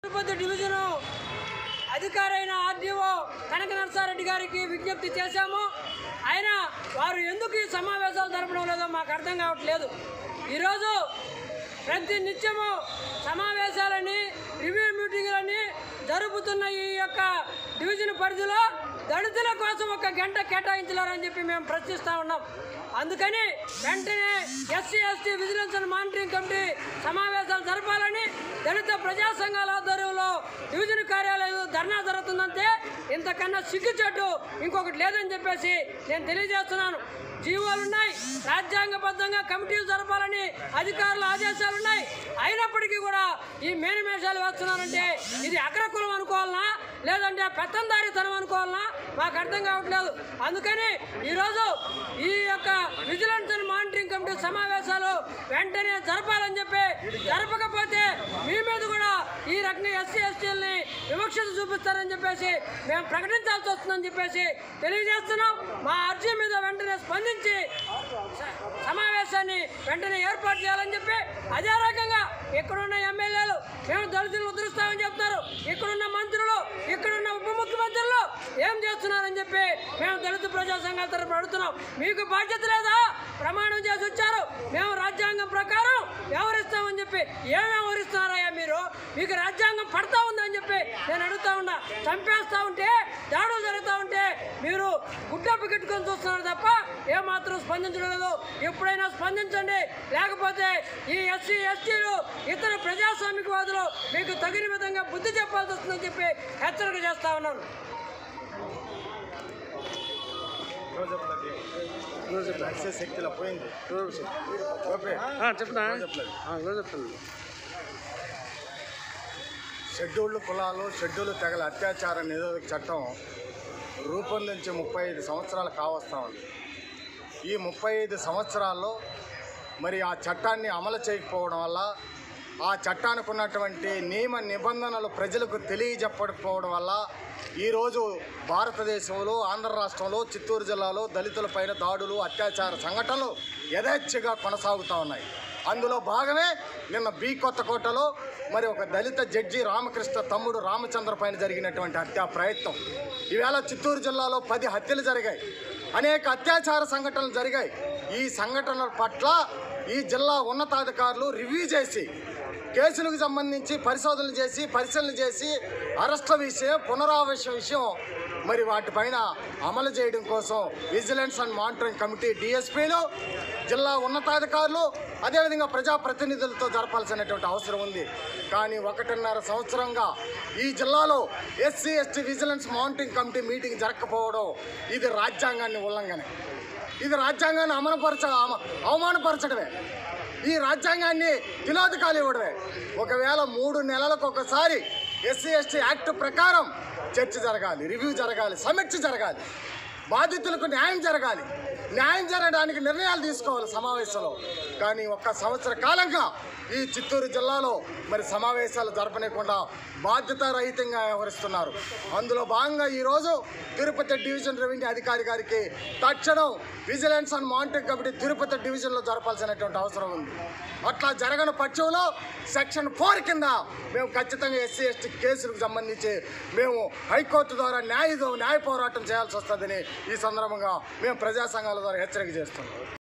Tirupati division అధికారైన RDO Kanaka Narasareddy గారికి విజ్ఞప్తి చేశాము అయినా వారు ఎందుకు ఈ సమావేశాలు జరపడం లేదో మాకు అర్థం కావట్లేదు ఈరోజు ప్రతి నిత్యము సమావేశాలని రివ్యూ మీటింగులని జరుపుతున్న ఈ యొక్క డివిజన్ పరిధిలో దళితుల కోసం ఒక గంట కేటాయించలేరని చెప్పి మేము ప్రశ్నిస్తూ ఉన్నాం అందుకని వెంటనే SC ST vigilance and monitoring committee సమావేశాలు జరపాలని దళిత ప్రజా సంఘాల ఆధ్వర్యంలో డివిజన్ కార్యాలయం ధర్నా జరుగుతుందంటే ఇంతకన్నా సిగ్గుచెట్టు ఇంకొకటి లేదని చెప్పేసి నేను తెలియజేస్తున్నాను జీవోలు ఉన్నాయి రాజ్యాంగబద్ధంగా కమిటీలు జరపాలని అధికారుల ఆదేశాలు ఉన్నాయి అయినప్పటికీ కూడా ఈ మేనిమేషాలు వేస్తున్నారంటే ఇది అగ్రకులం అనుకోవాలనా లేదంటే పెత్తందారితనం అనుకోవాలనా మాకు అర్థం కావట్లేదు అందుకని ఈరోజు ఈ యొక్క విజిలెన్స్ అండ్ మానిటరింగ్ కమిటీ సమావేశాలు వెంటనే జరపాలని చెప్పి జరపకపోతే మీ మీద కూడా ఈ రకంగా ఎస్సీ ఎస్టీలని వివక్షత చూపిస్తారని చెప్పేసి మేము ప్రకటించాల్సి వస్తుందని చెప్పేసి తెలియజేస్తున్నాం మా అర్జీ మీద వెంటనే స్పందించి స- సమావేశాన్ని వెంటనే ఏర్పాటు చేయాలని చెప్పి అదే రకంగా ఇక్కడున్న ఎమ్మెల్యేలు మేము దళితులను ఉద్ధరిస్తామని చెప్తున్నారు ఇక్కడున్న మంత్రులు ఇక్కడున్న ఉప ముఖ్యమంత్రులు ఏం చేస్తున్నారని చెప్పి మేము దళిత ప్రజా సంఘాల తరఫున అడుగుతున్నాం మీకు బాధ్యత లేదా ప్రమాణం చేసి వచ్చారు మేము రాజ్యాంగం ప్రకారం వ్యవహరిస్తామని చెప్పి ఏం వ్యవహరిస్తున్నారయ్యా మీరు మీకు రాజ్యాంగం పడతా ఉందని చెప్పి నేను అడుగుతా ఉన్నా చంపేస్తా ఉంటే దాడులు జరుగుతూ ఉంటే మీరు గుడ్డప్పు కట్టుకొని చూస్తున్నారు తప్ప ఏమాత్రం స్పందించడం లేదు ఎప్పుడైనా స్పందించండి లేకపోతే ఈ ఎస్సీ ఎస్టీలు ఇతర ప్రజాస్వామికవాదులు మీకు తగిన విధంగా బుద్ధి చెప్పాల్సి వస్తుందని చెప్పి హెచ్చరిక చేస్తా ఉన్నాను నడిచే శక్తిలో పోయింది ఓకే చెప్తా చెప్పలేదు చెప్తాను షెడ్యూల్డ్ కులాలు షెడ్యూల్ తెగల అత్యాచార నిరోధక చట్టం రూపొందించి ముప్పై ఐదు సంవత్సరాలు కావస్తా ఉంది ఈ ముప్పై ఐదు సంవత్సరాల్లో మరి ఆ చట్టాన్ని అమలు చేయకపోవడం వల్ల ఆ చట్టానికి ఉన్నటువంటి నియమ నిబంధనలు ప్రజలకు తెలియజెప్పకపోవడం వల్ల ఈరోజు భారతదేశంలో ఆంధ్ర రాష్ట్రంలో చిత్తూరు జిల్లాలో దళితులపైన దాడులు అత్యాచార సంఘటనలు యథేచ్ఛగా కొనసాగుతూ ఉన్నాయి అందులో భాగమే నిన్న బి కొత్తకోటలో మరి ఒక దళిత జడ్జి రామకృష్ణ తమ్ముడు రామచంద్ర పైన జరిగినటువంటి హత్యా ప్రయత్నం ఈవేళ చిత్తూరు జిల్లాలో పది హత్యలు జరిగాయి అనేక అత్యాచార సంఘటనలు జరిగాయి ఈ సంఘటనల పట్ల ఈ జిల్లా ఉన్నతాధికారులు రివ్యూ చేసి కేసులకు సంబంధించి పరిశోధనలు చేసి పరిశీలన చేసి అరెస్ట్ల విషయం పునరావాస విషయం మరి వాటిపైన అమలు చేయడం కోసం విజిలెన్స్ అండ్ మానిటరింగ్ కమిటీ డిఎస్పీలు జిల్లా ఉన్నతాధికారులు అదేవిధంగా ప్రజాప్రతినిధులతో జరపాల్సినటువంటి అవసరం ఉంది కానీ ఒకటిన్నర సంవత్సరంగా ఈ జిల్లాలో SC ST vigilance monitoring committee meeting జరగకపోవడం ఇది రాజ్యాంగాన్ని ఉల్లంఘన ఇది రాజ్యాంగాన్ని అమలుపరచ అమ- అవమానపరచడమే ఈ రాజ్యాంగాన్ని తిలోదకాలు ఇవ్వడమే ఒకవేళ మూడు నెలలకు ఒకసారి ఎస్సీ ఎస్టీ యాక్ట్ ప్రకారం చర్చ జరగాలి రివ్యూ జరగాలి సమీక్ష జరగాలి బాధితులకు న్యాయం జరగాలి న్యాయం జరగడానికి నిర్ణయాలు తీసుకోవాలి సమావేశంలో కానీ ఒక్క సంవత్సర కాలంగా ఈ చిత్తూరు జిల్లాలో మరి సమావేశాలు జరపనీయకుండా బాధ్యతారహితంగా వ్యవహరిస్తున్నారు అందులో భాగంగా ఈరోజు తిరుపతి డివిజన్ రెవెన్యూ అధికారి గారికి తక్షణం vigilance and monitoring committee Tirupati డివిజన్లో జరపాల్సినటువంటి అవసరం ఉంది అట్లా జరగని పక్షంలో సెక్షన్ ఫోర్ కింద మేము ఖచ్చితంగా ఎస్సీ ఎస్టీ కేసులకు సంబంధించి మేము హైకోర్టు ద్వారా న్యాయ న్యాయ పోరాటం చేయాల్సి వస్తుందని ఈ సందర్భంగా మేము ప్రజా సంఘాల ద్వారా హెచ్చరిక చేస్తున్నాం